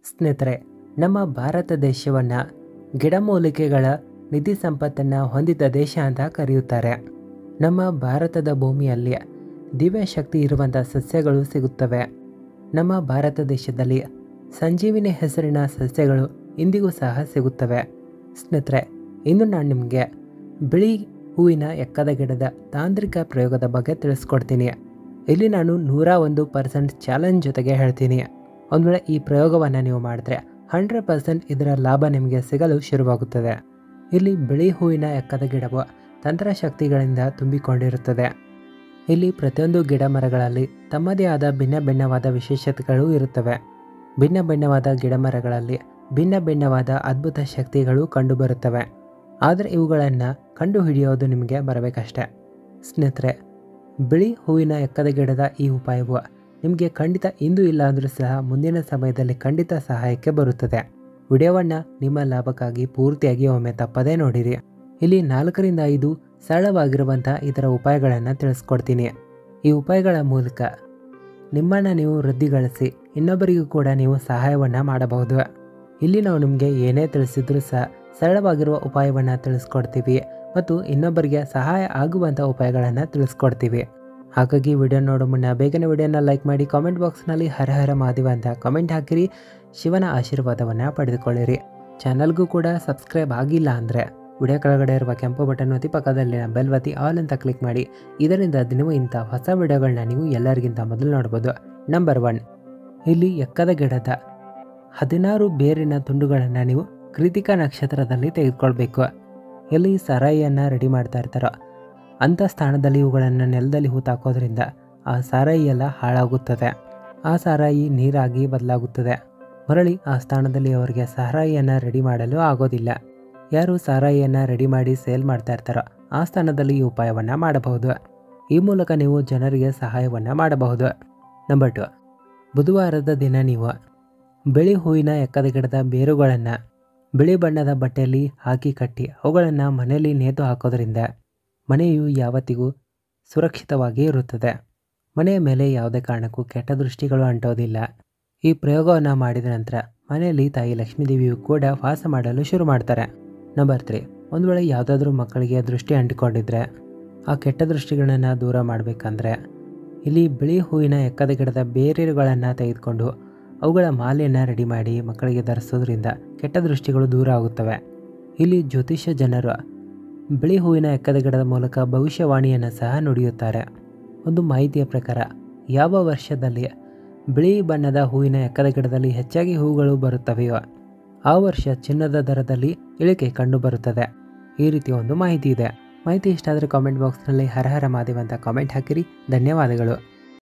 ಸ್ನೇಹಿತರೆ ನಮ್ಮ ಭಾರತ ದೇಶವನ್ನು ಗಿಡಮೂಲಿಕೆಗಳ ನಿಧಿ ಸಂಪತ್ತನ್ನು ಹೊಂದಿದ ದೇಶ ಅಂತ ಕರೆಯುತ್ತಾರೆ ನಮ್ಮ ಭಾರತದ ಭೂಮಿಯಲ್ಲಿ ದಿವ್ಯ ಶಕ್ತಿ ಇರುವಂಥ ಸಸ್ಯಗಳು ಸಿಗುತ್ತವೆ ನಮ್ಮ ಭಾರತ ದೇಶದಲ್ಲಿ ಸಂಜೀವಿನಿ ಹೆಸರಿನ ಸಸ್ಯಗಳು ಇಂದಿಗೂ ಸಹ ಸಿಗುತ್ತವೆ ಸ್ನೇಹಿತರೆ ಇಂದು ನಾನು ನಿಮಗೆ ಬಿಳಿ ಹೂವಿನ ಎಕ್ಕದ ಗಿಡದ ತಾಂತ್ರಿಕ ಪ್ರಯೋಗದ ಬಗ್ಗೆ ತಿಳಿಸ್ಕೊಡ್ತೀನಿ ಇಲ್ಲಿ ನಾನು ನೂರ ಒಂದು ಪರ್ಸೆಂಟ್ ಚಾಲೆಂಜ್ ಜೊತೆಗೆ ಹೇಳ್ತೀನಿ ಒಂದು ವೇಳೆ ಈ ಪ್ರಯೋಗವನ್ನು ನೀವು ಮಾಡಿದ್ರೆ ಹಂಡ್ರೆಡ್ ಪರ್ಸೆಂಟ್ ಇದರ ಲಾಭ ನಿಮಗೆ ಸಿಗಲು ಶುರುವಾಗುತ್ತದೆ ಇಲ್ಲಿ ಬಿಳಿ ಹೂವಿನ ಎಕ್ಕದ ಗಿಡವು ತಂತ್ರಶಕ್ತಿಗಳಿಂದ ತುಂಬಿಕೊಂಡಿರುತ್ತದೆ ಇಲ್ಲಿ ಪ್ರತಿಯೊಂದು ಗಿಡ ಮರಗಳಲ್ಲಿ ತಮ್ಮದೇ ಆದ ಭಿನ್ನ ಭಿನ್ನವಾದ ವಿಶೇಷತೆಗಳು ಇರುತ್ತವೆ ಭಿನ್ನ ಭಿನ್ನವಾದ ಗಿಡ ಮರಗಳಲ್ಲಿ ಭಿನ್ನ ಭಿನ್ನವಾದ ಅದ್ಭುತ ಶಕ್ತಿಗಳು ಕಂಡುಬರುತ್ತವೆ ಆದರೆ ಇವುಗಳನ್ನು ಕಂಡುಹಿಡಿಯೋದು ನಿಮಗೆ ಬರಬೇಕಷ್ಟೆ ಸ್ನೇಹಿತರೆ ಬಿಳಿ ಹೂವಿನ ಎಕ್ಕದ ಗಿಡದ ಈ ಉಪಾಯವು ನಿಮಗೆ ಖಂಡಿತ ಇಂದು ಇಲ್ಲ ಅಂದರೂ ಸಹ ಮುಂದಿನ ಸಮಯದಲ್ಲಿ ಖಂಡಿತ ಸಹಾಯಕ್ಕೆ ಬರುತ್ತದೆ ವಿಡಿಯೋವನ್ನು ನಿಮ್ಮ ಲಾಭಕ್ಕಾಗಿ ಪೂರ್ತಿಯಾಗಿ ಒಮ್ಮೆ ತಪ್ಪದೇ ನೋಡಿರಿ ಇಲ್ಲಿ ನಾಲ್ಕರಿಂದ ಐದು ಸರಳವಾಗಿರುವಂಥ ಇದರ ಉಪಾಯಗಳನ್ನು ತಿಳಿಸ್ಕೊಡ್ತೀನಿ ಈ ಉಪಾಯಗಳ ಮೂಲಕ ನಿಮ್ಮನ್ನು ನೀವು ವೃದ್ಧಿಗಳಿಸಿ ಇನ್ನೊಬ್ಬರಿಗೂ ಕೂಡ ನೀವು ಸಹಾಯವನ್ನು ಮಾಡಬಹುದು ಇಲ್ಲಿ ನಾವು ನಿಮಗೆ ಏನೇ ತಿಳಿಸಿದ್ರೂ ಸಹ ಸರಳವಾಗಿರುವ ಉಪಾಯವನ್ನು ತಿಳಿಸ್ಕೊಡ್ತೀವಿ ಮತ್ತು ಇನ್ನೊಬ್ಬರಿಗೆ ಸಹಾಯ ಆಗುವಂಥ ಉಪಾಯಗಳನ್ನು ತಿಳಿಸ್ಕೊಡ್ತೀವಿ ಹಾಗಾಗಿ ವಿಡಿಯೋ ನೋಡೋ ಮುನ್ನ ಬೇಗನೆ ವಿಡಿಯೋನ ಲೈಕ್ ಮಾಡಿ ಕಾಮೆಂಟ್ ಬಾಕ್ಸ್ನಲ್ಲಿ ಹರ ಹರ ಮಾದಿವ ಅಂತ ಕಮೆಂಟ್ ಹಾಕಿರಿ ಶಿವನ ಆಶೀರ್ವಾದವನ್ನು ಪಡೆದುಕೊಳ್ಳಿರಿ ಚಾನಲ್ಗೂ ಕೂಡ ಸಬ್ಸ್ಕ್ರೈಬ್ ಆಗಿಲ್ಲ ಅಂದರೆ ವಿಡಿಯೋ ಕೆಳಗಡೆ ಇರುವ ಕೆಂಪು ಬಟನ್ ಒತ್ತಿ ಪಕ್ಕದಲ್ಲಿನ ಬೆಲ್ ಒತ್ತಿ ಆಲ್ ಅಂತ ಕ್ಲಿಕ್ ಮಾಡಿ ಇದರಿಂದ ದಿನವೂ ಇಂಥ ಹೊಸ ವಿಡಿಯೋಗಳನ್ನ ನೀವು ಎಲ್ಲರಿಗಿಂತ ಮೊದಲು ನೋಡ್ಬೋದು ನಂಬರ್ ಒನ್ ಇಲ್ಲಿ ಎಕ್ಕದ ಗಿಡದ ಹದಿನಾರು ಬೇರಿನ ತುಂಡುಗಳನ್ನು ನೀವು ಕೃತಿಕಾ ನಕ್ಷತ್ರದಲ್ಲಿ ತೆಗೆದುಕೊಳ್ಬೇಕು ಎಲ್ಲಿ ಸರಾಯಿಯನ್ನು ರೆಡಿ ಮಾಡ್ತಾ ಇರ್ತಾರೋ ಅಂಥ ಸ್ಥಾನದಲ್ಲಿ ಇವುಗಳನ್ನು ನೆಲದಲ್ಲಿ ಹೂತಾಕೋದ್ರಿಂದ ಆ ಸಾರಾಯಿ ಎಲ್ಲ ಹಾಳಾಗುತ್ತದೆ ಆ ಸಾರಾಯಿ ನೀರಾಗಿ ಬದಲಾಗುತ್ತದೆ ಮರಳಿ ಆ ಸ್ಥಾನದಲ್ಲಿ ಅವರಿಗೆ ಸಾರಾಯಿಯನ್ನು ರೆಡಿ ಮಾಡಲು ಆಗೋದಿಲ್ಲ ಯಾರು ಸಾರಾಯಿಯನ್ನು ರೆಡಿ ಮಾಡಿ ಸೇಲ್ ಮಾಡ್ತಾ ಇರ್ತಾರೋ ಆ ಸ್ಥಾನದಲ್ಲಿ ಈ ಉಪಾಯವನ್ನು ಮಾಡಬಹುದು ಈ ಮೂಲಕ ನೀವು ಜನರಿಗೆ ಸಹಾಯವನ್ನು ಮಾಡಬಹುದು ನಂಬರ್ ಟು ಬುಧವಾರದ ದಿನ ನೀವು ಬಿಳಿ ಹೂವಿನ ಎಕ್ಕದ ಗಿಡದ ಬೇರುಗಳನ್ನು ಬಿಳಿ ಬಣ್ಣದ ಬಟ್ಟೆಯಲ್ಲಿ ಹಾಕಿ ಕಟ್ಟಿ ಅವುಗಳನ್ನು ಮನೆಯಲ್ಲಿ ನೇತು ಹಾಕೋದ್ರಿಂದ ಮನೆಯು ಯಾವತ್ತಿಗೂ ಸುರಕ್ಷಿತವಾಗಿ ಇರುತ್ತದೆ ಮನೆಯ ಮೇಲೆ ಯಾವುದೇ ಕಾರಣಕ್ಕೂ ಕೆಟ್ಟ ದೃಷ್ಟಿಗಳು ಅಂಟೋದಿಲ್ಲ ಈ ಪ್ರಯೋಗವನ್ನು ಮಾಡಿದ ನಂತರ ಮನೆಯಲ್ಲಿ ತಾಯಿ ಲಕ್ಷ್ಮೀದೇವಿಯು ಕೂಡ ವಾಸ ಮಾಡಲು ಶುರು ಮಾಡ್ತಾರೆ ನಂಬರ್ ತ್ರೀ ಒಂದು ವೇಳೆ ಯಾವುದಾದ್ರೂ ಮಕ್ಕಳಿಗೆ ದೃಷ್ಟಿ ಅಂಟಿಕೊಂಡಿದ್ರೆ ಆ ಕೆಟ್ಟ ದೃಷ್ಟಿಗಳನ್ನು ದೂರ ಮಾಡಬೇಕಂದ್ರೆ ಇಲ್ಲಿ ಬಿಳಿ ಹೂವಿನ ಎಕ್ಕದ ಗಿಡದ ಬೇರುಗಳನ್ನು ತೆಗೆದುಕೊಂಡು ಅವುಗಳ ಮಾಲೆಯನ್ನು ರೆಡಿ ಮಾಡಿ ಮಕ್ಕಳಿಗೆ ಧರಿಸೋದ್ರಿಂದ ಕೆಟ್ಟ ದೃಷ್ಟಿಗಳು ದೂರ ಆಗುತ್ತವೆ ಇಲ್ಲಿ ಜ್ಯೋತಿಷ್ಯ ಜನರು ಬಿಳಿ ಹೂವಿನ ಎಕ್ಕದ ಗಿಡದ ಮೂಲಕ ಭವಿಷ್ಯವಾಣಿಯನ್ನು ಸಹ ನುಡಿಯುತ್ತಾರೆ ಒಂದು ಮಾಹಿತಿಯ ಪ್ರಕಾರ ಯಾವ ವರ್ಷದಲ್ಲಿ ಬಿಳಿ ಬಣ್ಣದ ಹೂವಿನ ಎಕ್ಕದ ಗಿಡದಲ್ಲಿ ಹೆಚ್ಚಾಗಿ ಹೂಗಳು ಬರುತ್ತವೆಯೋ ಆ ವರ್ಷ ಚಿನ್ನದ ದರದಲ್ಲಿ ಇಳಿಕೆ ಕಂಡುಬರುತ್ತದೆ ಈ ರೀತಿ ಒಂದು ಮಾಹಿತಿ ಇದೆ ಮಾಹಿತಿ ಇಷ್ಟ ಆದರೆ ಕಾಮೆಂಟ್ ಬಾಕ್ಸ್ನಲ್ಲಿ ಹರ ಹರ ಮಾದೇವ ಅಂತ ಕಾಮೆಂಟ್ ಹಾಕಿರಿ ಧನ್ಯವಾದಗಳು